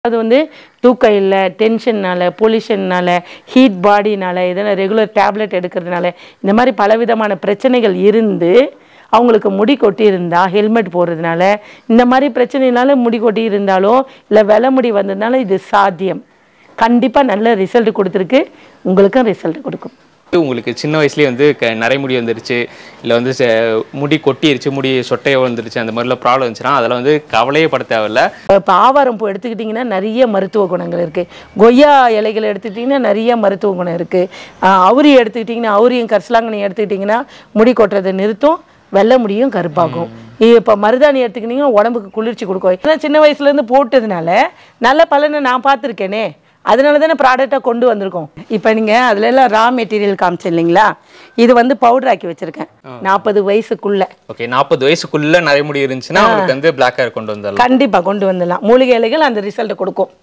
அது வந்து தூக்கம் இல்லை டென்ஷன்னால பொல்யூஷன்னால ஹீட் பாடினால இதெல்லாம் ரெகுலர் டேப்லெட் எடுக்கிறதுனால இந்த மாதிரி பலவிதமான பிரச்சனைகள் இருந்து அவங்களுக்கு முடி கொட்டி இருந்தா ஹெல்மெட் போடுறதுனால இந்த மாதிரி பிரச்சனைனால முடி கொட்டி இருந்தாலும் இல்லை வெலை முடி வந்ததுனால இது சாத்தியம் கண்டிப்பாக நல்ல ரிசல்ட் கொடுத்துருக்கு உங்களுக்கும் ரிசல்ட் கொடுக்கும் உங்களுக்கு சின்ன வயசுலேயே வந்து க நரைமுடி வந்துருச்சு இல்லை வந்து ச- முடி கொட்டிருச்சு முடி சொட்டையை வந்துருச்சு அந்த மாதிரிலாம் ப்ராப்ளம் இருந்துச்சுன்னா அதில் வந்து கவலையே பட தேவையில்ல இப்போ ஆவாரம் பூ எடுத்துக்கிட்டிங்கன்னா நிறைய மருத்துவ குணங்கள் இருக்குது கொய்யா இலைகள் எடுத்துக்கிட்டிங்கன்னா நிறைய மருத்துவ குணம் இருக்குது அவுரி எடுத்துக்கிட்டிங்கன்னா அவுரியும் கரிசலாங்கண்ணி எடுத்துக்கிட்டிங்கன்னா முடி கொட்டுறதை நிறுத்தும் வெள்ளை முடியும் கருப்பாகும் இப்போ மருதாணி எடுத்துக்கிட்டிங்கன்னா உடம்புக்கு குளிர்ச்சி கொடுக்கும் இதெல்லாம் சின்ன வயசுலேருந்து போட்டதுனால நல்ல பலனை நான் பார்த்துருக்கேனே அதனால தானே ப்ராடக்டாக கொண்டு வந்திருக்கோம் இப்போ நீங்கள் அதில் எல்லாம் ரா மெட்டீரியல் காமிச்சேன் இல்லைங்களா இது வந்து பவுடர் ஆக்கி வச்சுருக்கேன் நாற்பது வயசுக்குள்ளே ஓகே நாற்பது வயசுக்குள்ள நரைமுடி இருந்துச்சுன்னா உங்களுக்கு வந்து பிளாக் ஹேர் கொண்டு வந்துடலாம் கண்டிப்பாக கொண்டு வந்துடலாம் மூலிகை இலைகள் அந்த ரிசல்ட்டை கொடுக்கும்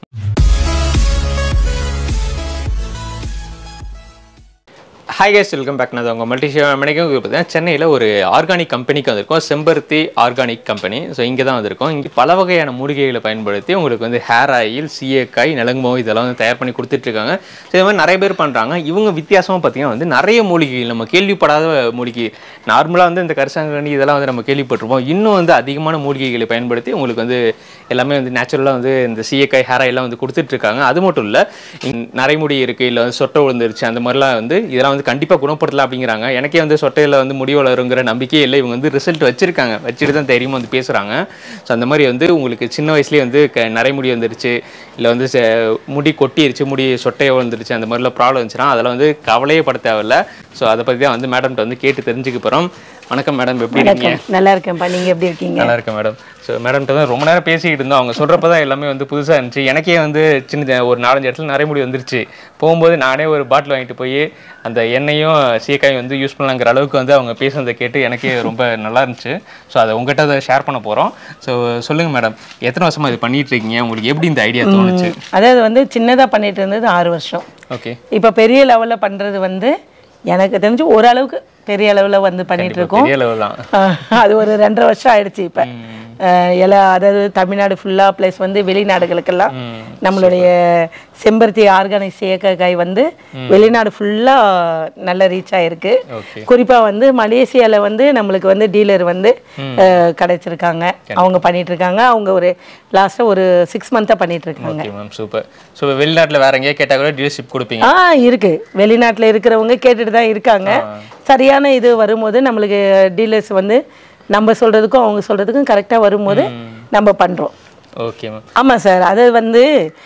ஹாய் கேஸ் வெல்கம் பேக் நான் உங்கள் மல்டி மணிக்கும் பார்த்தீங்கன்னா சென்னையில் ஒரு ஆர்கானிக் கம்பெனிக்கு வந்திருக்கோம் செம்பருத்தி ஆர்கானிக் கம்பெனி ஸோ இங்கே தான் வந்திருக்கோம் இங்கே பல வகையான மூலிகைகளை பயன்படுத்தி உங்களுக்கு வந்து ஹேர் ஆயில் சீயக்காய் நிலங்கமோ இதெல்லாம் வந்து தயார் பண்ணி கொடுத்துட்ருக்காங்க ஸோ இது மாதிரி நிறைய பேர் பண்ணுறாங்க இவங்க வித்தியாசமாக பார்த்தீங்கன்னா வந்து நிறைய மூலிகைகள் நம்ம கேள்விப்படாத மூலிகை நார்மலாக வந்து இந்த கரிசங்கனி இதெல்லாம் வந்து நம்ம கேள்விப்பட்டிருப்போம் இன்னும் வந்து அதிகமான மூலிகைகளை பயன்படுத்தி உங்களுக்கு வந்து எல்லாமே வந்து நேச்சுரலாக வந்து இந்த சீயக்காய் ஹேர் ஆயிலாம் வந்து கொடுத்துட்ருக்காங்க அது மட்டும் இல்லை நரைமுடி இருக்குது இல்லை வந்து சொட்டை விழுந்துருச்சு அந்த மாதிரிலாம் வந்து இதெல்லாம் வந்து கண்டிப்பாக குணப்படுத்தலாம் அப்படிங்கிறாங்க எனக்கே வந்து சொட்டையில் வந்து முடி வளருங்கிற நம்பிக்கையே இல்லை இவங்க வந்து ரிசல்ட் வச்சிருக்காங்க வச்சுட்டு தான் தைரியமாக வந்து பேசுகிறாங்க ஸோ அந்த மாதிரி வந்து உங்களுக்கு சின்ன வயசுலேயே வந்து க நரைமுடி வந்துருச்சு இல்லை வந்து ச- முடி கொட்டிருச்சு முடி சொட்டையை வந்துருச்சு அந்த மாதிரிலாம் ப்ராப்ளம் இருந்துச்சுன்னா அதில் வந்து கவலையே பட தேவையில்ல ஸோ அதை பற்றி தான் வந்து மேடம்கிட்ட வந்து கேட்டு தெரிஞ்சுக்க போகிறோம் வணக்கம் மேடம் எப்படி இருக்கீங்க வணக்கம் நல்லா இருக்கேன்ப்பா நீங்கள் எப்படி இருக்கீங்க நல்லா இருக்கேன் மேடம் ஸோ மேடம்கிட்ட தான் ரொம்ப நேரம் பேசிக்கிட்டு இருந்தோம் அவங்க சொல்கிறப்ப தான் எல்லாமே வந்து புதுசாக இருந்துச்சு எனக்கே வந்து சின்ன ஒரு நாலஞ்சு இடத்துல நரைமுடி வந்துருச்சு போகும்போது நானே ஒரு பாட்டில் வாங்கிட்டு போய் அந்த எண்ணெயும் சீக்காயும் வந்து யூஸ் பண்ணலாங்கிற அளவுக்கு வந்து அவங்க பேசுனதை கேட்டு எனக்கே ரொம்ப நல்லா இருந்துச்சு ஸோ அதை உங்கள்கிட்ட அதை ஷேர் பண்ண போகிறோம் ஸோ சொல்லுங்கள் மேடம் எத்தனை வருஷமாக இது பண்ணிட்டு இருக்கீங்க உங்களுக்கு எப்படி இந்த ஐடியா தோணுச்சு அதாவது வந்து சின்னதாக பண்ணிட்டு இருந்தது ஆறு வருஷம் ஓகே இப்போ பெரிய லெவலில் பண்ணுறது வந்து எனக்கு தெரிஞ்சு ஓரளவுக்கு பெரிய அளவில் வந்து பண்ணிட்டு இருக்கோம் பெரிய லெவல் தான் ஆஹ், அது ஒரு ரெண்டரை வருஷம் ஆயிடுச்சு இப்போ எல்லா அதாவது தமிழ்நாடு ஃபுல்லாக ப்ளஸ் வந்து வெளிநாடுகளுக்கெல்லாம் நம்மளுடைய செம்பருத்தி ஆர்கானிக் சேகக்காய் வந்து வெளிநாடு ஃபுல்லாக நல்ல ரீச் ஆயிருக்கு ஓகே குறிப்பாக வந்து மலேசியாவில் வந்து நம்மளுக்கு வந்து டீலர் வந்து அஹ், கிடைச்சிருக்காங்க அவங்க பண்ணிட்டு இருக்காங்க அவங்க ஒரு லாஸ்ட்டாக ஒரு சிக்ஸ் மந்த்தாக பண்ணிட்டு இருக்காங்க ஓகே மேம் சூப்பர் ஸோ வெளிநாட்டில் வேற எங்கேயா கேட்டால் கூட டீலர்ஷிப் கொடுப்பீங்க ஆ இருக்கு வெளிநாட்டில் இருக்கிறவங்க கேட்டுட்டு தான் இருக்காங்க சரியான இது வரும்போது நம்மளுக்கு டீலர்ஸ் வந்து நம்ம சொல்றதுக்கும் அவங்க சொல்றதுக்கும் கரெக்டாக வரும்போது நம்ம பண்றோம் ஓகே மேம் ஆமாம் சார் அது வந்து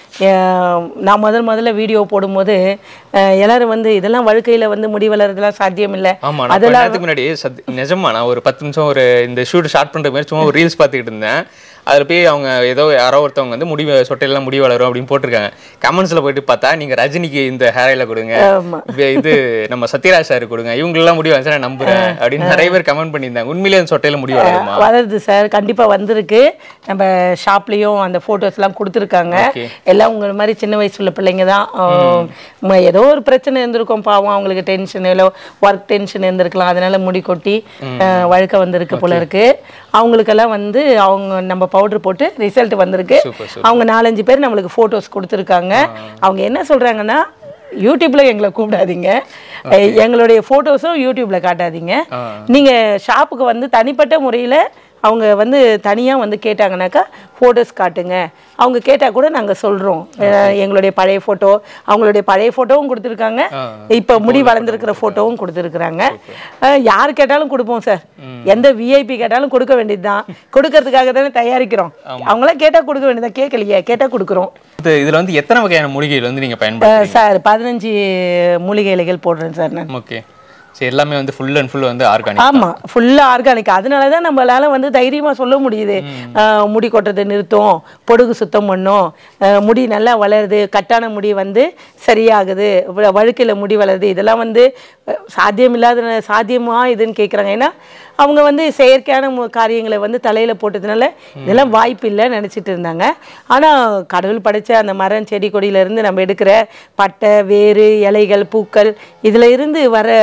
அஹ், நான் முதல் முதல்ல வீடியோ போடும்போது அஹ், எல்லாரும் வந்து இதெல்லாம் வழுக்கையில் வந்து முடி வளர்றதுலாம் சாத்தியம் இல்லை ஆமா நான் கொஞ்ச நேரத்துக்கு முன்னாடி சத் நிஜமா நான் ஒரு பத்து நிமிஷம் ஒரு இந்த ஷூட் ஸ்டார்ட் பண்ற மாதிரி சும்மா ஒரு ரீல்ஸ் பார்த்துக்கிட்டு இருந்தேன் அதில் போய் அவங்க ஏதோ யாரோ ஒருத்தவங்க வந்து முடி வ- சொட்டையெல்லாம் முடி வளரும் அப்படின்னு போட்டிருக்காங்க கமெண்ட்ஸில் போயிட்டு பார்த்தா நீங்க ரஜினிக்கு இந்த ஹேர் ஆயில கொடுங்க ஆமா. வே- இது நம்ம சத்யராஜ் சார் கொடுங்க இவங்களெல்லாம் முடி வந்து நான் நம்புறேன் அப்படின்னு நிறைய பேர் கமெண்ட் பண்ணியிருந்தாங்க உண்மையிலேயே அந்த சொட்டையில முடி வளருமா வளருது சார் கண்டிப்பாக வந்திருக்கு நம்ம ஷாப்லேயும் அந்த ஃபோட்டோஸ்லாம் கொடுத்துருக்காங்க Okay. எல்லாம் உங்களை மாதிரி சின்ன வயசு உள்ள பிள்ளைங்க தான் ஆஹ் ம- ஏதோ ஒரு பிரச்சனை இருந்திருக்கும் பாவம் அவங்களுக்கு டென்ஷன் இல்லை ஒர்க் டென்ஷன் இருந்திருக்கலாம் அதனால முடி கொட்டி ஆஹ் வழுக்க வந்திருக்கு போல இருக்கு அவங்களுக்கெல்லாம் வந்து அவங்க நம்ம பவுடர் போட்டு ரிசல்ட் வந்திருக்கு Super, அவங்க நாலஞ்சு பேர் நம்மளுக்கு ஃபோட்டோஸ் கொடுத்துருக்காங்க அவங்க என்ன சொல்றாங்கன்னா யூடியூப்ல எங்களை கூப்பிடாதீங்க எ- எங்களுடைய ஃபோட்டோஸும் யூடியூப்ல காட்டாதீங்க நீங்க ஷாப்புக்கு வந்து தனிப்பட்ட முறையில் அவங்க வந்து தனியாக வந்து கேட்டாங்கனாக்கா ஃபோட்டோஸ் காட்டுங்க அவங்க கேட்டால் கூட நாங்கள் சொல்கிறோம் எங்களுடைய பழைய ஃபோட்டோ அவங்களுடைய பழைய ஃபோட்டோவும் கொடுத்துருக்காங்க இப்போ முடி வளர்ந்துருக்கிற ஃபோட்டோவும் கொடுத்துருக்குறாங்க யார் கேட்டாலும் கொடுப்போம் சார் எந்த விஐபி கேட்டாலும் கொடுக்க வேண்டியது தான் கொடுக்கறதுக்காக தானே தயாரிக்கிறோம் அவங்களாம் கேட்டால் கொடுக்க வேண்டியதான் கேட்கலையே கேட்டால் கொடுக்குறோம் இது இதுல வந்து எத்தனை வகையான மூலிகைகள் வந்து நீங்க பயன்படுத்துறீங்க சார் பதினஞ்சு மூலிகை இலைகள் போடுறேன் சார் நான் ஓகே சரி எல்லாமே வந்து ஃபுல் அண்ட் ஃபுல் வந்து ஆர்கானிக் ஆமா ஃபுல்லா ஆர்கானிக் அதனால தான் நம்மளால வந்து தைரியமா சொல்ல முடியுது ஆஹ் முடி கொட்டுறதை நிறுத்தும் பொடுகு சுத்தம் பண்ணும் ஆஹ் முடி நல்லா வளருது கட்டான முடி வந்து சரியாகுது வ- வழுக்கையில முடி வளருது இதெல்லாம் வந்து அஹ், சாத்தியம் இல்லாத சாத்தியமா இதுன்னு கேட்குறாங்க ஏன்னா அவங்க வந்து செயற்கையான மு- காரியங்களை வந்து தலையில போட்டதுனால இதெல்லாம் வாய்ப்பு இல்லைன்னு நினைச்சிட்டு இருந்தாங்க ஆனா கடவுள் படைச்ச அந்த மரம் செடி கொடியில இருந்து நம்ம எடுக்கிற பட்டை வேறு இலைகள் பூக்கள் இதுல இருந்து வர உம்,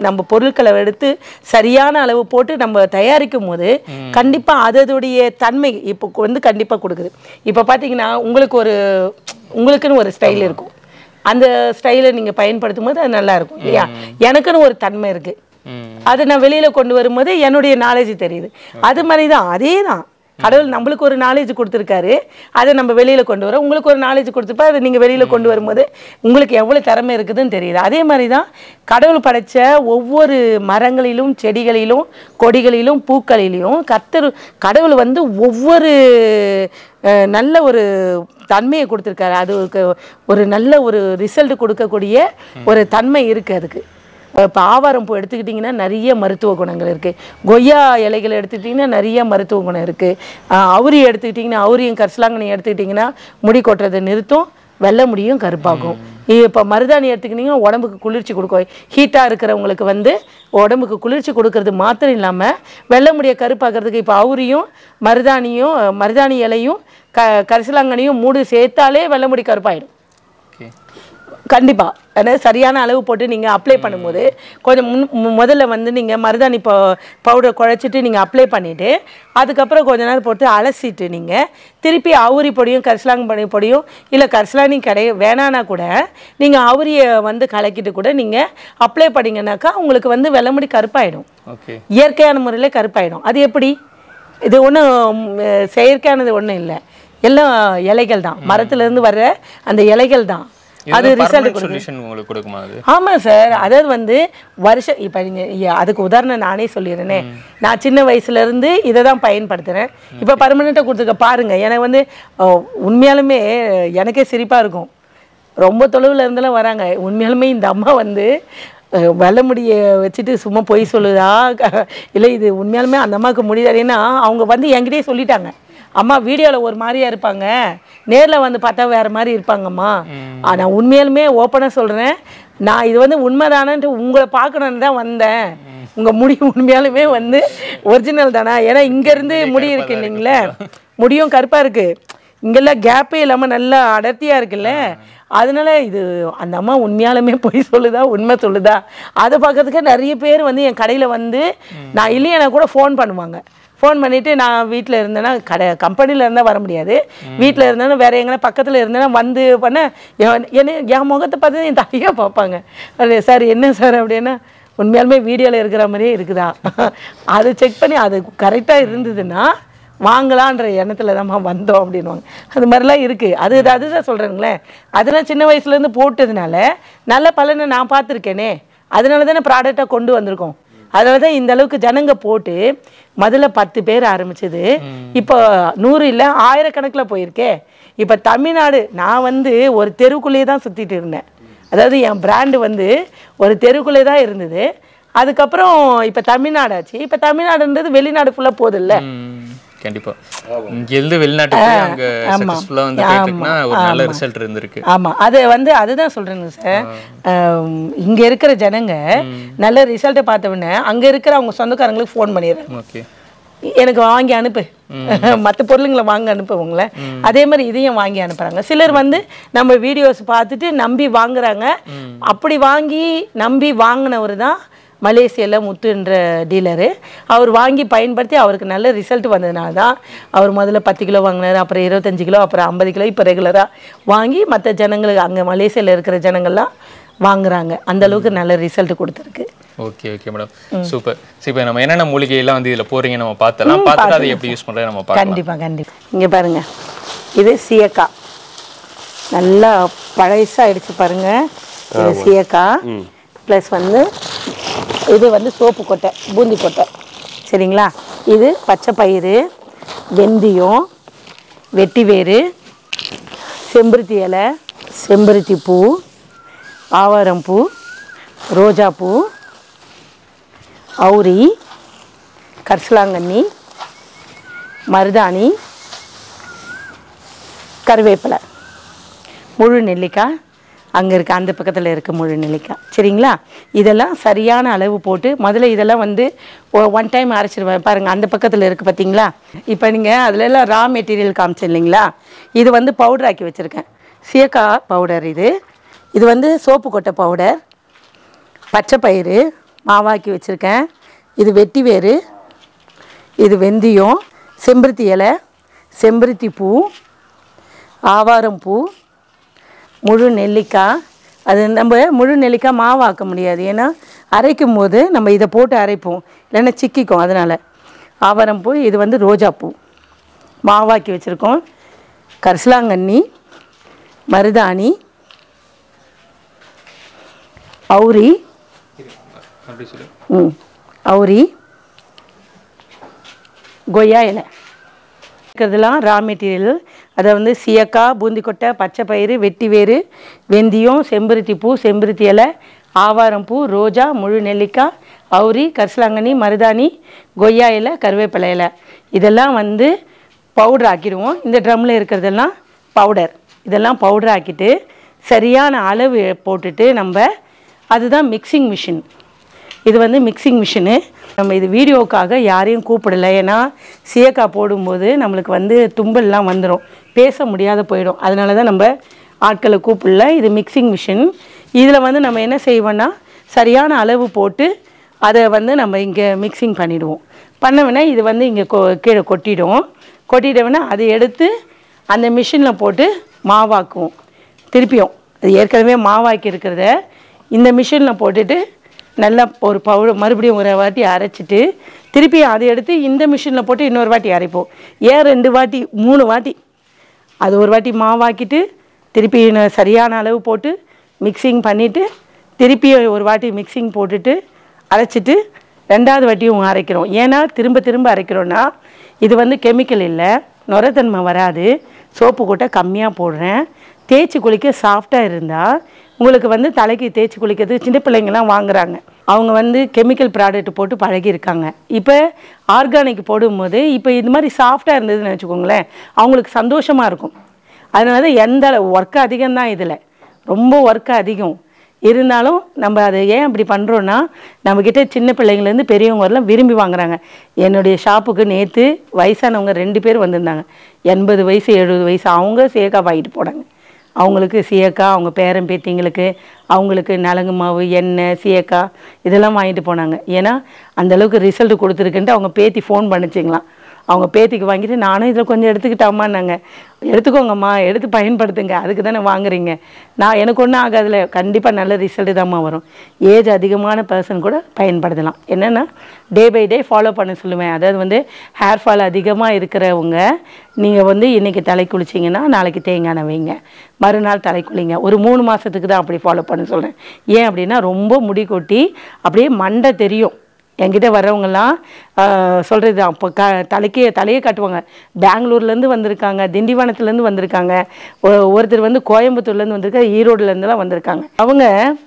நம்ம பொருட்களை எடுத்து சரியான அளவு போட்டு நம்ம தயாரிக்கும் போது கண்டிப்பாக அதோடைய தன்மை இப்போ வந்து கண்டிப்பாக கொடுக்குது இப்போ பார்த்தீங்கன்னா உங்களுக்கு ஒரு உங்களுக்குன்னு ஒரு ஸ்டைல் இருக்கும் அந்த ஸ்டைலை நீங்கள் பயன்படுத்தும் போது அது நல்லா இருக்கும் இல்லையா எனக்குன்னு ஒரு தன்மை இருக்குது ம் அதை நான் வெளியில கொண்டு வரும்போது என்னுடைய நாலேஜ் தெரியுது அது மாதிரி தான் அதே தான் கடவுள் நம்மளுக்கு ஒரு நாலேஜ் கொடுத்துருக்காரு அதை நம்ம வெளியில கொண்டு வரோம் உங்களுக்கு ஒரு நாலேஜ் கொடுத்துருப்பா அதை நீங்க வெளியில கொண்டு வரும்போது உங்களுக்கு எவ்வளவு திறமை இருக்குதுன்னு தெரியுது அதே மாதிரி தான் கடவுள் படைச்ச ஒவ்வொரு மரங்களிலும் செடிகளிலும் கொடிகளிலும் பூக்களிலும் கர்த்தர் கடவுள் வந்து ஒவ்வொரு அஹ், நல்ல ஒரு தன்மையை கொடுத்துருக்காரு அது ஒரு- ஒரு நல்ல ஒரு ரிசல்ட் கொடுக்கக்கூடிய ஒரு தன்மை இருக்கு அதுக்கு இப்போ ஆவாரம் பூ எடுத்துக்கிட்டிங்கன்னா நிறைய மருத்துவ குணங்கள் இருக்குது கொய்யா இலைகள் எடுத்துக்கிட்டிங்கன்னா நிறைய மருத்துவ குணம் இருக்குது அவுரி எடுத்துக்கிட்டிங்கன்னா அவுரியும் கரிசலாங்கண்ணி எடுத்துக்கிட்டிங்கன்னா முடி கொட்டுறதை நிறுத்தும் வெள்ளை முடியும் கருப்பாகும் இப்போ மருதாணி எடுத்துக்கிட்டிங்கன்னா உடம்புக்கு குளிர்ச்சி கொடுக்கும் ஹீட்டாக இருக்கிறவங்களுக்கு வந்து உடம்புக்கு குளிர்ச்சி கொடுக்கறது மாத்திரம் இல்லாமல் வெள்ளை முடியை கருப்பாக்குறதுக்கு இப்போ அவுரியும் மருதாணியும் அஹ், மருதாணி இலையும் க கரிசலாங்கண்ணியும் மூடு சேர்த்தாலே வெள்ளை முடி கருப்பாயிடும் ஓகே கண்டிப்பா அதாவது சரியான அளவு போட்டு நீங்க அப்ளை பண்ணும்போது கொஞ்சம் முன் மு- முதல்ல வந்து நீங்க மருதாணி ப பவுடர் குழைச்சிட்டு நீங்க அப்ளை பண்ணிட்டு அதுக்கப்புறம் கொஞ்ச நேரம் போட்டு அலசிட்டு நீங்க திருப்பி அவுரி பொடியும் கரிசலாங்கண்ணி பொடியும் இல்லை கரிசலாங்கண்ணி கிடையாது வேணான்னா கூட நீங்க அவுரியை வந்து கலக்கிட்டு கூட நீங்க அப்ளை பண்ணீங்கன்னாக்கா உங்களுக்கு வந்து வெள்ளமுடி கருப்பாயிடும் ஓகே இயற்கையான முறையில் கருப்பாயிடும் அது எப்படி இது ஒன்றும் செயற்கையானது ஒன்றும் இல்லை எல்லாம் இலைகள் தான் மரத்துலேருந்து வர்ற அந்த இலைகள் தான் அது ரிசல்ட் சொல்யூஷன் உங்களுக்கு கொடுக்குமா அது ஆமாம் சார் அதாவது வந்து வருஷம் இப்போ நீங்கள் அதுக்கு உதாரணம் நானே சொல்லிடுறேனே நான் சின்ன வயசுலேருந்து இதை தான் பயன்படுத்துகிறேன் இப்போ பர்மனெண்ட்டாக கொடுத்துருக்க பாருங்க எனக்கு வந்து ஓ, உண்மையாலுமே எனக்கே சிரிப்பாக இருக்கும் ரொம்ப தொலைவில் இருந்தெல்லாம் வராங்க உண்மையாலுமே இந்த அம்மா வந்து அஹ், வெள்ளை முடிய வச்சுட்டு சும்மா பொய் சொல்லுதா க- இல்லை இது உண்மையாலுமே அந்த அம்மாவுக்கு முடியாது ஏன்னா அவங்க வந்து என்கிட்டயே சொல்லிட்டாங்க அம்மா வீடியோவில் ஒரு மாதிரியா இருப்பாங்க நேரில் வந்து பார்த்தா வேற மாதிரி இருப்பாங்கம்மா ஆனால் உண்மையாலுமே ஓப்பனாக சொல்கிறேன் நான் இது வந்து உண்மைதானன்ட்டு உங்களை பார்க்கணுன்னு தான் வந்தேன் உங்கள் முடி உண்மையாலுமே வந்து ஒரிஜினல் தானா ஏன்னா இங்கேருந்து முடி இருக்கு இல்லைங்களே முடியும் கருப்பாக இருக்குது இங்கெல்லாம் கேப்பே இல்லாமல் நல்லா அடர்த்தியாக இருக்குல்ல அதனால இது அந்த அம்மா உண்மையாலுமே பொய் சொல்லுதா உண்மை சொல்லுதா அதை பார்க்கறதுக்கு நிறைய பேர் வந்து என் கடையில் வந்து நான் இல்லையா கூட ஃபோன் பண்ணுவாங்க ஃபோன் பண்ணிவிட்டு நான் வீட்டில் இருந்தேன்னா கடை கம்பெனியில் இருந்தால் வர முடியாது வீட்டில் இருந்தேன்னா வேற எங்கன்னா பக்கத்தில் இருந்தேன்னா வந்து பண்ண என் என்ன என் முகத்தை பார்த்து என் தலையாக பார்ப்பாங்க அது சார் என்ன சார் அப்படின்னா உண்மையாலுமே வீடியோவில் இருக்கிற மாதிரியே இருக்குதா அது செக் பண்ணி அது கரெக்டாக இருந்ததுன்னா வாங்கலான்ற எண்ணத்துல தான்மா வந்தோம் அப்படின்வாங்க அது மாதிரிலாம் இருக்குது அது அதுதான் சொல்கிறேங்களேன் அதெல்லாம் சின்ன வயசுலேருந்து போட்டதுனால நல்ல பலனை நான் பார்த்துருக்கேனே அதனால தானே ப்ராடக்டாக கொண்டு வந்திருக்கோம் அதனால தான் இந்த அளவுக்கு ஜனங்க போட்டு முதல்ல பத்து பேர் ஆரம்பிச்சது இப்போ நூறு இல்லை ஆயிரக்கணக்கில் போயிருக்கே இப்போ தமிழ்நாடு நான் வந்து ஒரு தெருவுக்குள்ளேயே தான் சுற்றிட்டு இருந்தேன் அதாவது என் பிராண்டு வந்து ஒரு தெருவுக்குள்ளே தான் இருந்தது அதுக்கப்புறம் இப்போ தமிழ்நாடு ஆச்சு இப்போ தமிழ்நாடுன்றது வெளிநாடு ஃபுல்லாக போகுதுல்ல ம், கண்டிப்பா இங்க இருந்து வெளிநாட்டுக்கு போய் அங்க சக்சஸ்ஃபுல்லா வந்து போயிட்டு இருக்குன்னா ஒரு நல்ல ரிசல்ட் இருந்திருக்கு ஆமா அது வந்து அதுதான் சொல்றேங்க சார் இங்க இருக்கிற ஜனங்க நல்ல ரிசல்ட்டை பார்த்த உடனே அங்க இருக்கிற அவங்க சொந்தக்காரங்களுக்கு ஃபோன் பண்ணிடுறாங்க ஓகே எனக்கு வாங்கி அனுப்பு மற்ற பொருளுங்களை வாங்க அனுப்புவங்கள அதே மாதிரி இதையும் வாங்கி அனுப்புறாங்க சிலர் வந்து நம்ம வீடியோஸ் பார்த்துட்டு நம்பி வாங்குறாங்க அப்படி வாங்கி நம்பி வாங்கினவர் தான் மலேசியாவில் முத்துன்ற டீலரு அவர் வாங்கி பயன்படுத்தி அவருக்கு நல்ல ரிசல்ட் வந்ததுனால தான் அவர் முதல்ல பத்து கிலோ வாங்கினார் அப்புறம் இருபத்தஞ்சு கிலோ அப்புறம் ஐம்பது கிலோ இப்போ ரெகுலராக வாங்கி மற்ற ஜனங்களுக்கு அங்கே மலேசியாவில் இருக்கிற ஜனங்கள்லாம் வாங்குறாங்க அந்த அளவுக்கு நல்ல ரிசல்ட் கொடுத்துருக்கு ஓகே ஓகே மேடம் சூப்பர் சரி இப்போ நம்ம என்னென்ன மூலிகை எல்லாம் வந்து இதுல போறீங்க நம்ம பார்த்தலாம் பார்த்துட்டு அதை எப்படி யூஸ் பண்றது நம்ம பார்க்கலாம் கண்டிப்பா கண்டிப்பா இங்க பாருங்க இது சீயக்காய் நல்லா பழசாயிடுச்சு பாருங்க இது சீயக்காய் ப்ளஸ் வந்து இது வந்து சோப்பு கொட்டை பூந்தி கொட்டை சரிங்களா இது பச்சை பயிறு வெந்தயம் வெட்டிவேறு செம்பருத்தி இலை செம்பருத்தி பூ ஆவாரம் பூ ரோஜா பூ அவுரி கரிசலாங்கண்ணி மருதாணி கருவேப்பிலை முழு நெல்லிக்காய் அங்கே இருக்க அந்த பக்கத்தில் இருக்க முழு நெல்லிக்காய் சரிங்களா இதெல்லாம் சரியான அளவு போட்டு முதல்ல இதெல்லாம் வந்து ஒன் டைம் அரைச்சிடுவேன் பாருங்கள் அந்த பக்கத்தில் இருக்குது பார்த்தீங்களா இப்போ நீங்கள் அதில் எல்லாம் ரா மெட்டீரியல் காமிச்சேன் இல்லைங்களா இது வந்து பவுடர் ஆக்கி வச்சுருக்கேன் சீயக்காய் பவுடர் இது இது வந்து சோப்பு கொட்டை பவுடர் பச்சை பயிறு மாவாக்கி வச்சுருக்கேன் இது வெட்டி வேறு இது வெந்தயம் செம்பருத்தி இலை செம்பருத்தி பூ ஆவாரம் பூ முழு நெல்லிக்காய் அது நம்ம முழு நெல்லிக்காய் மாவாக்க முடியாது ஏன்னா அரைக்கும் போது நம்ம இதை போட்டு அரைப்போம் இல்லைன்னா சிக்கிக்கும் அதனால் ஆவாரம் பூ இது வந்து ரோஜா பூ மாவாக்கி வச்சுருக்கோம் கரிசலாங்கண்ணி மருதாணி அவுரி அப்படி சொல்லு ம் அவுரி கொய்யா இலை இருக்கிறதுலாம் ரா மெட்டீரியல் அதை வந்து சீயக்காய் பூந்திக்கொட்டை பச்சை பயிறு வெட்டி வேறு வெந்தயம் செம்பருத்தி பூ செம்பருத்தி இலை ஆவாரம் பூ ரோஜா முழு நெல்லிக்காய் அவுரி கரிசலாங்கண்ணி மருதாணி கொய்யா இலை கருவேப்பிலை இலை இதெல்லாம் வந்து பவுடர் ஆக்கிடுவோம் இந்த ட்ரம்மில் இருக்கிறதெல்லாம் பவுடர் இதெல்லாம் பவுடர் ஆக்கிட்டு சரியான அளவு போட்டுட்டு நம்ம அதுதான் மிக்சிங் மிஷின் இது வந்து மிக்சிங் மிஷினு நம்ம இது வீடியோக்காக யாரையும் கூப்பிடல ஏன்னா சீயக்காய் போடும்போது நம்மளுக்கு வந்து தும்பல்லாம் வந்துடும் பேச முடியாத போயிடும் அதனால தான் நம்ம ஆட்களை கூப்பிடல இது மிக்சிங் மிஷின் இதில் வந்து நம்ம என்ன செய்வோன்னா சரியான அளவு போட்டு அதை வந்து நம்ம இங்கே மிக்சிங் பண்ணிவிடுவோம் பண்ணவுடனே இது வந்து இங்கே கொ கீழே கொட்டிடும் கொட்டிட்டவுடனே அதை எடுத்து அந்த மிஷினில் போட்டு மாவாக்குவோம் திருப்பியும் அது ஏற்கனவே மாவாக்கி இருக்கிறத இந்த மிஷினில் போட்டுட்டு நல்லா ஒரு பவுடர் மறுபடியும் ஒரு வாட்டி அரைச்சிட்டு திருப்பி அதை எடுத்து இந்த மிஷினில் போட்டு இன்னொரு வாட்டி அரைப்போம் ஏன் ரெண்டு வாட்டி மூணு வாட்டி அது ஒரு வாட்டி மாவாக்கிட்டு திருப்பி இன்னும் சரியான அளவு போட்டு மிக்சிங் பண்ணிவிட்டு திருப்பி ஒரு வாட்டி மிக்சிங் போட்டுட்டு அரைச்சிட்டு ரெண்டாவது வாட்டியும் அரைக்கிறோம் ஏன்னா திரும்ப திரும்ப அரைக்கிறோன்னா இது வந்து கெமிக்கல் இல்லை நுரத்தன்மை வராது சோப்பு கூட்ட கம்மியாக போடுறேன் தேய்ச்சி குளிக்க சாஃப்டாக இருந்தால் உங்களுக்கு வந்து தலைக்கு தேய்ச்சி குளிக்கிறது சின்ன பிள்ளைங்கலாம் வாங்குறாங்க அவங்க வந்து கெமிக்கல் ப்ராடக்ட் போட்டு பழகியிருக்காங்க இப்போ ஆர்கானிக் போடும்போது இப்போ இது மாதிரி சாஃப்டாக இருந்ததுன்னு வச்சுக்கோங்களேன் அவங்களுக்கு சந்தோஷமாக இருக்கும் அதனால தான் எந்த ஒர்க்கு அதிகம்தான் இதில் ரொம்ப ஒர்க்கு அதிகம் இருந்தாலும் நம்ம அதை ஏன் அப்படி பண்ணுறோன்னா நம்மக்கிட்ட சின்ன பிள்ளைங்கள்லேருந்து பெரியவங்க வரலாம் விரும்பி வாங்குறாங்க என்னுடைய ஷாப்புக்கு நேற்று வயசானவங்க ரெண்டு பேர் வந்திருந்தாங்க எண்பது வயசு எழுபது வயசு அவங்க சேகா வாங்கிட்டு போனாங்க அவங்களுக்கு சீயக்காய் அவங்க பேரன் பேத்திங்களுக்கு அவங்களுக்கு நலங்கு மாவு எண்ணெய் சீயக்காய் இதெல்லாம் வாங்கிட்டு போனாங்க ஏன்னா அந்த அளவுக்கு ரிசல்ட் கொடுத்துருக்குன்ட்டு அவங்க பேத்தி ஃபோன் பண்ணிச்சிங்களாம் அவங்க பேத்திக்கு வாங்கிட்டு நானும் இதில் கொஞ்சம் எடுத்துக்கிட்டாமான்னாங்க எடுத்துக்கோங்கம்மா எடுத்து பயன்படுத்துங்க அதுக்கு தானே வாங்குறீங்க நான் எனக்கு ஒன்றும் ஆகாதுல கண்டிப்பாக நல்ல ரிசல்ட்டு தான்மா வரும் ஏஜ் அதிகமான பர்சன் கூட பயன்படுத்தலாம் என்னென்னா டே பை டே ஃபாலோ பண்ண சொல்லுவேன் அதாவது வந்து ஹேர் ஃபால் அதிகமாக இருக்கிறவங்க நீங்கள் வந்து இன்றைக்கி தலை குளிச்சிங்கன்னா நாளைக்கு தேங்காய் எண்ணெய் வைங்க மறுநாள் தலை குளிங்க ஒரு மூணு மாதத்துக்கு தான் அப்படி ஃபாலோ பண்ண சொல்கிறேன் ஏன் அப்படின்னா ரொம்ப முடி கொட்டி அப்படியே மண்டை தெரியும் என்கிட்ட வர்றவங்கெல்லாம் சொல்கிறது தான் இப்போ க தலைக்கே தலையே காட்டுவாங்க பெங்களூர்லேருந்து வந்திருக்காங்க திண்டிவனத்துலேருந்து வந்திருக்காங்க ஒ- ஒருத்தர் வந்து கோயம்புத்தூர்லேருந்து வந்திருக்காங்க ஈரோடுலேருந்துலாம் வந்திருக்காங்க அவங்க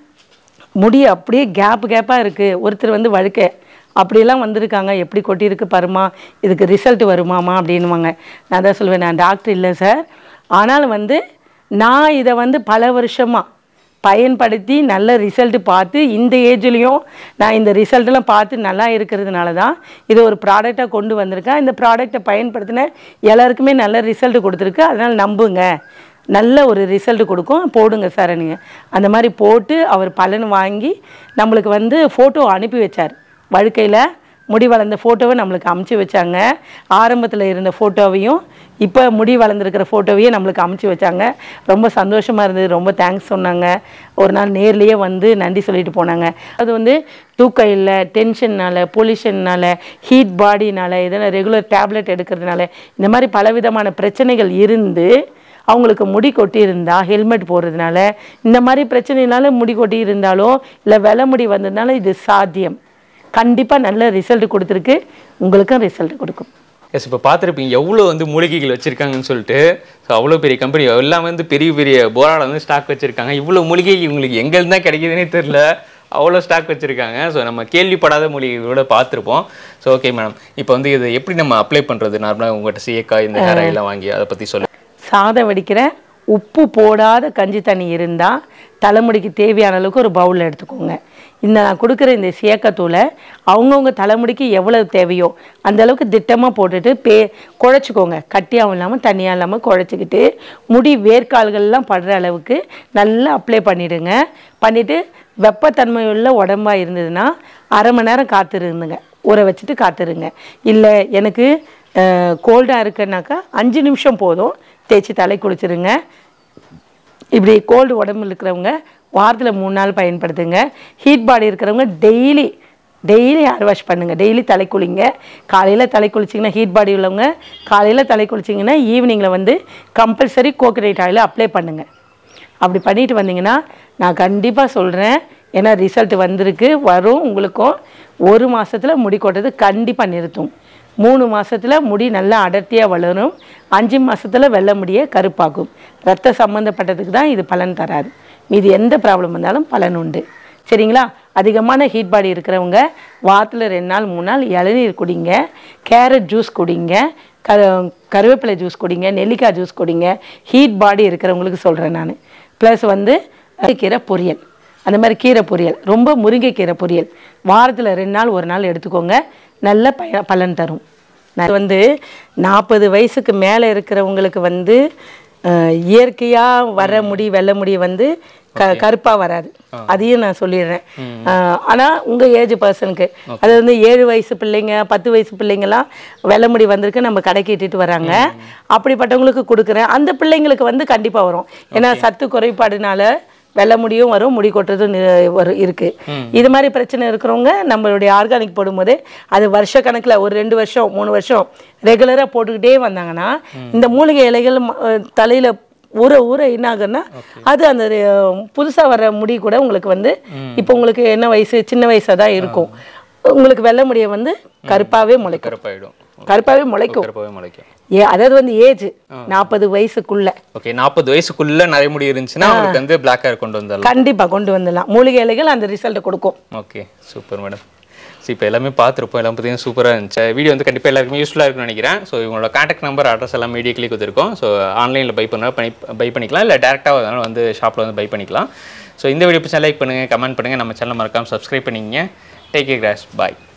முடி அப்படியே கேப் கேப்பாக இருக்குது ஒருத்தர் வந்து வழுக்க அப்படியெல்லாம் வந்திருக்காங்க எப்படி கொட்டியிருக்கு பாருமா இதுக்கு ரிசல்ட் வருமாமா அப்படின்னுவாங்க நான் தான் சொல்லுவேன் நான் டாக்டர் இல்லை சார் ஆனாலும் வந்து நான் இதை வந்து பல வருஷமாக பயன்படுத்தி நல்ல ரிசல்ட் பார்த்து இந்த ஏஜ்லேயும் நான் இந்த ரிசல்ட்டெல்லாம் பார்த்து நல்லா இருக்கிறதுனால தான் இது ஒரு ப்ராடக்டாக கொண்டு வந்திருக்கேன் இந்த ப்ராடக்டை பயன்படுத்தின எல்லாருக்குமே நல்ல ரிசல்ட் கொடுத்துருக்கு அதனால் நம்புங்க நல்ல ஒரு ரிசல்ட் கொடுக்கும் போடுங்க சார் நீங்கள் அந்த மாதிரி போட்டு அவர் பலன் வாங்கி நம்மளுக்கு வந்து ஃபோட்டோ அனுப்பி வச்சார் வழுக்கையில் முடி வளர்ந்த ஃபோட்டோவை நம்மளுக்கு அமுச்சு வச்சாங்க ஆரம்பத்தில் இருந்த ஃபோட்டோவையும் இப்போ முடி வளர்ந்துருக்கிற ஃபோட்டோவையும் நம்மளுக்கு அமுச்சு வச்சாங்க ரொம்ப சந்தோஷமாக இருந்தது ரொம்ப தேங்க்ஸ் சொன்னாங்க ஒரு நாள் நேர்லேயே வந்து நன்றி சொல்லிட்டு போனாங்க அது வந்து தூக்கம் இல்லை டென்ஷன்னால பொல்யூஷன்னால ஹீட் பாடினால இதெல்லாம் ரெகுலர் டேப்லெட் எடுக்கிறதுனால இந்த மாதிரி பலவிதமான பிரச்சனைகள் இருந்து அவங்களுக்கு முடி கொட்டி இருந்தா ஹெல்மெட் போடுறதுனால இந்த மாதிரி பிரச்சனைனால முடி கொட்டி இருந்தாலோ இல்லை வெலை முடி வந்ததுனால இது சாத்தியம் கண்டிப்பாக நல்ல ரிசல்ட் கொடுத்துருக்கு உங்களுக்கும் ரிசல்ட் கொடுக்கும் எஸ் இப்போ பார்த்துருப்பீங்க எவ்வளோ வந்து மூலிகைகள் வச்சுருக்காங்கன்னு சொல்லிட்டு ஸோ அவ்வளோ பெரிய கம்பெனி எல்லாம் வந்து பெரிய பெரிய போராட வந்து ஸ்டாக் வச்சுருக்காங்க இவ்வளோ மூலிகை உங்களுக்கு எங்கேருந்து தான் கிடைக்குதுன்னே தெரில அவ்வளோ ஸ்டாக் வச்சுருக்காங்க ஸோ நம்ம கேள்விப்படாத மூலிகைகளோட பார்த்துருப்போம் ஸோ ஓகே மேடம் இப்போ வந்து இதை எப்படி நம்ம அப்ளை பண்ணுறது நார்மலாக உங்கள்கிட்ட சீயக்காய் இந்த ஹேர் ஆயிலாம் வாங்கி அதை பற்றி சொல்லு சாதம் வடிக்கிற உப்பு போடாத கஞ்சி தண்ணி இருந்தால் தலைமுடிக்கு தேவையான அளவுக்கு ஒரு பவுலில் எடுத்துக்கோங்க இந்த நான் கொடுக்குற இந்த சியக்கத்தூளை அவங்கவுங்க தலைமுடிக்கு எவ்வளவு தேவையோ அந்த அளவுக்கு திட்டமாக போட்டுட்டு பே குழச்சிக்கோங்க கட்டியாகவும் இல்லாமல் தண்ணியாக இல்லாமல் குழச்சிக்கிட்டு முடி வேர்க்கால்கள்லாம் படுற அளவுக்கு நல்லா அப்ளை பண்ணிவிடுங்க பண்ணிவிட்டு வெப்பத்தன்மை உள்ள உடம்பா இருந்ததுன்னா அரை மணி நேரம் காத்திருந்துங்க ஊற வச்சுட்டு காத்திருங்க இல்லை எனக்கு கோல்டாக இருக்குன்னாக்கா அஞ்சு நிமிஷம் போதும் தேய்ச்சி தலை குளிச்சிருங்க இப்படி கோல்டு உடம்பு இருக்கிறவங்க வாரத்தில் மூணு நாள் பயன்படுத்துங்க ஹீட் பாடி இருக்கிறவங்க டெய்லி டெய்லி ஹேர் வாஷ் பண்ணுங்கள் டெய்லி தலை குளிங்க காலையில் தலை குளிச்சிங்கன்னா ஹீட் பாடி உள்ளவங்க காலையில் தலை குளிச்சிங்கன்னா ஈவினிங்கில் வந்து கம்பல்சரி கோகனட் ஆயில் அப்ளை பண்ணுங்கள் அப்படி பண்ணிட்டு வந்தீங்கன்னா நான் கண்டிப்பாக சொல்கிறேன் ஏன்னா ரிசல்ட் வந்திருக்கு வரும் உங்களுக்கும் ஒரு மாசத்துல முடி கொட்டுறது கண்டிப்பாக நிறுத்தும் மூணு மாசத்துல முடி நல்லா அடர்த்தியாக வளரும் அஞ்சு மாசத்துல வெள்ளை முடியை கருப்பாக்கும் ரத்த சம்மந்தப்பட்டதுக்கு தான் இது பலன் தராது மீதி எந்த ப்ராப்ளம் வந்தாலும் பலன் உண்டு சரிங்களா அதிகமான ஹீட் பாடி இருக்கிறவங்க வாரத்தில் ரெண்டு நாள் மூணு நாள் இளநீர் குடிங்க கேரட் ஜூஸ் குடிங்க க கருவேப்பிலை ஜூஸ் குடிங்க நெல்லிக்காய் ஜூஸ் குடிங்க ஹீட் பாடி இருக்கிறவங்களுக்கு சொல்கிறேன் நான் ப்ளஸ் வந்து கீரை பொரியல் அந்த மாதிரி கீரை பொரியல் ரொம்ப முருங்கைக்கீரை பொரியல் வாரத்தில் ரெண்டு நாள் ஒரு நாள் எடுத்துக்கோங்க நல்ல பய பலன் தரும் நான் வந்து நாற்பது வயசுக்கு மேலே இருக்கிறவங்களுக்கு வந்து இயற்கையாக வர முடி வெள்ளை முடி வந்து க கருப்பாக வராது அதையும் நான் சொல்லிடுறேன் ஆனால் உங்கள் ஏஜ் பர்சனுக்கு அது வந்து ஏழு வயசு பிள்ளைங்க பத்து வயசு பிள்ளைங்கலாம் வெள்ளை முடி வந்திருக்கு நம்ம கடைக்கு இட்டுட்டு வராங்க அப்படிப்பட்டவங்களுக்கு கொடுக்குறேன் அந்த பிள்ளைங்களுக்கு வந்து கண்டிப்பாக வரும் ஏன்னா சத்து குறைபாடுனால வெள்ளை முடியும் வரும் முடி கொட்டுறதும் நி- வரும் இருக்கு இது மாதிரி பிரச்சனை இருக்கிறவங்க நம்மளுடைய ஆர்கானிக் போடும்போது அது வருஷ கணக்குல ஒரு ரெண்டு வருஷம் மூணு வருஷம் ரெகுலரா போட்டுக்கிட்டே வந்தாங்கன்னா இந்த மூலிகை இலைகள் ம- அஹ் தலையில ஊற ஊற என்ன ஆகுன்னா அது அந்த அஹ், புதுசா வர முடி கூட உங்களுக்கு வந்து இப்போ உங்களுக்கு என்ன வயசு சின்ன வயசா தான் இருக்கும் உங்களுக்கு வெள்ளை முடியை வந்து கருப்பாவே முளைக்கும் கருப்பாயிடும் கருப்பாவே முளைக்கும் கருப்பாவே முளைக்கும் ஏ அதாவது வந்து ஏஜ் நாற்பது வயசுக்குள்ள ஓகே நாற்பது வயசுக்குள்ள நிறைய முடி இருந்துச்சுன்னா உங்களுக்கு வந்து பிளாக் ஹேர் கொண்டு வந்தாலும் கண்டிப்பா கொண்டு வந்துடலாம் மூலிகை இலைகள் அந்த ரிசல்ட் கொடுக்கும் ஓகே சூப்பர் மேடம் ஸோ இப்போ எல்லாமே பார்த்துருப்போம் எல்லாம் பார்த்தீங்கன்னா சூப்பராக இருந்துச்சு வீடியோ வந்து கண்டிப்பாக எல்லாருக்குமே யூஸ்ஃபுல்லாக இருக்கும்னு நினைக்கிறேன் ஸோ இவங்களோட கான்டாக்ட் நம்பர் அட்ரஸ் எல்லாம் மீடியா கிளிக் கொடுத்துருக்கோம் ஸோ ஆன்லைனில் பை பண்ணால் பண்ணி பை பண்ணிக்கலாம் இல்லை டேரெக்டாக அதனால வந்து ஷாப்பில் வந்து பை பண்ணிக்கலாம் ஸோ இந்த வீடியோ பிடிச்சா லைக் பண்ணுங்கள் கமெண்ட் பண்ணுங்கள் நம்ம சேனல் மறக்காமல் சப்ஸ்கிரைப் பண்ணிக்கங்க டேக் கே கிராஸ் பாய்